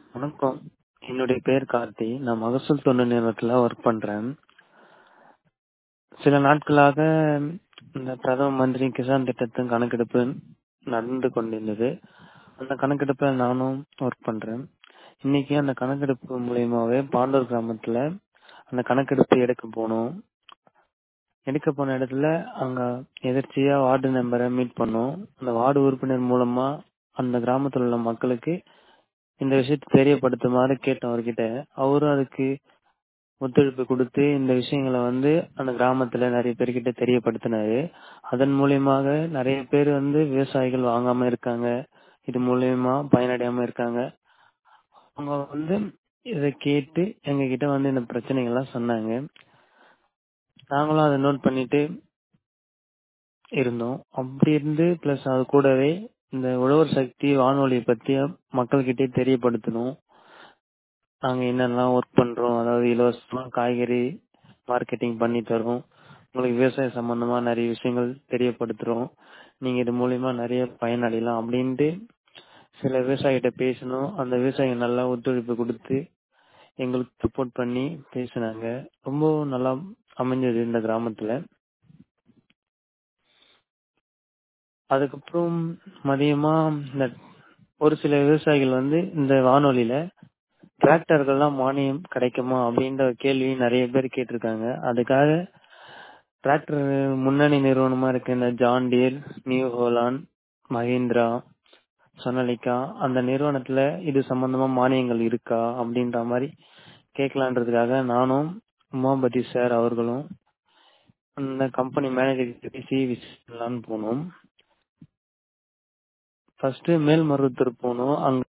வணக்கம் என்னுடைய பேர் கார்த்தி நான் மகசூல் தொண்டு நிறுவனத்தில் ஒர்க் பண்ணுறேன் சில நாட்களாக இந்த பிரதம மந்திரி கிசான் திட்டத்தின் கணக்கெடுப்பு நடந்து கொண்டிருந்தது அந்த கணக்கெடுப்பில் நானும் ஒர்க் பண்ணுறேன் இன்னைக்கு அந்த கணக்கெடுப்பு மூலியமாகவே பாண்டூர் கிராமத்தில் அந்த கணக்கெடுப்பு எடுக்க போனோம் எடுக்க போன இடத்துல அங்கே எதிர்ச்சியாக வார்டு மெம்பரை மீட் பண்ணோம் அந்த வார்டு உறுப்பினர் மூலமாக அந்த கிராமத்தில் உள்ள மக்களுக்கு இந்த விஷயத்தை தெரியப்படுத்துமாறு கேட்டோம் அவர்கிட்ட அவரும் அதுக்கு ஒத்துழைப்பு கொடுத்து இந்த விஷயங்களை வந்து அந்த கிராமத்துல நிறைய பேர்கிட்ட தெரியப்படுத்தினாரு அதன் மூலியமாக நிறைய பேர் வந்து விவசாயிகள் வாங்காம இருக்காங்க இது மூலியமா பயனடையாம இருக்காங்க அவங்க வந்து இதை கேட்டு எங்க கிட்ட வந்து இந்த பிரச்சனைகள்லாம் சொன்னாங்க நாங்களும் அதை நோட் பண்ணிட்டு இருந்தோம் அப்படி இருந்து பிளஸ் அது கூடவே இந்த உழவர் சக்தி வானொலியை பத்தி மக்கள்கிட்டே தெரியப்படுத்தணும் நாங்க என்னென்னலாம் ஒர்க் பண்றோம் அதாவது இலவசமா காய்கறி மார்க்கெட்டிங் பண்ணி தரோம் உங்களுக்கு விவசாய சம்பந்தமா நிறைய விஷயங்கள் தெரியப்படுத்துறோம் நீங்க இது மூலியமா நிறைய பயனடையலாம் அப்படின்ட்டு சில விவசாயிகிட்ட பேசணும் அந்த விவசாயிங்க நல்லா ஒத்துழைப்பு கொடுத்து எங்களுக்கு சப்போர்ட் பண்ணி பேசினாங்க ரொம்ப நல்லா அமைஞ்சது இந்த கிராமத்துல அதுக்கப்புறம் மதியமா இந்த ஒரு சில விவசாயிகள் வந்து இந்த வானொலியில டிராக்டர்கள்லாம் மானியம் கிடைக்குமா அப்படின்ற கேள்வி நிறைய பேர் கேட்டிருக்காங்க அதுக்காக டிராக்டர் முன்னணி நிறுவனமா இருக்கு இந்த John Deere New Holland Mahindra Sonalika அந்த நிறுவனத்துல இது சம்பந்தமா மானியங்கள் இருக்கா அப்படின்ற மாதிரி கேட்கலான்றதுக்காக நானும் உமாபதி சார் அவர்களும் அந்த கம்பெனி மேனேஜர் பேசி விசாரிக்கலான்னு போனோம் ஃபர்ஸ்ட் மேல்மருவத்தூர் போனோம் அங்க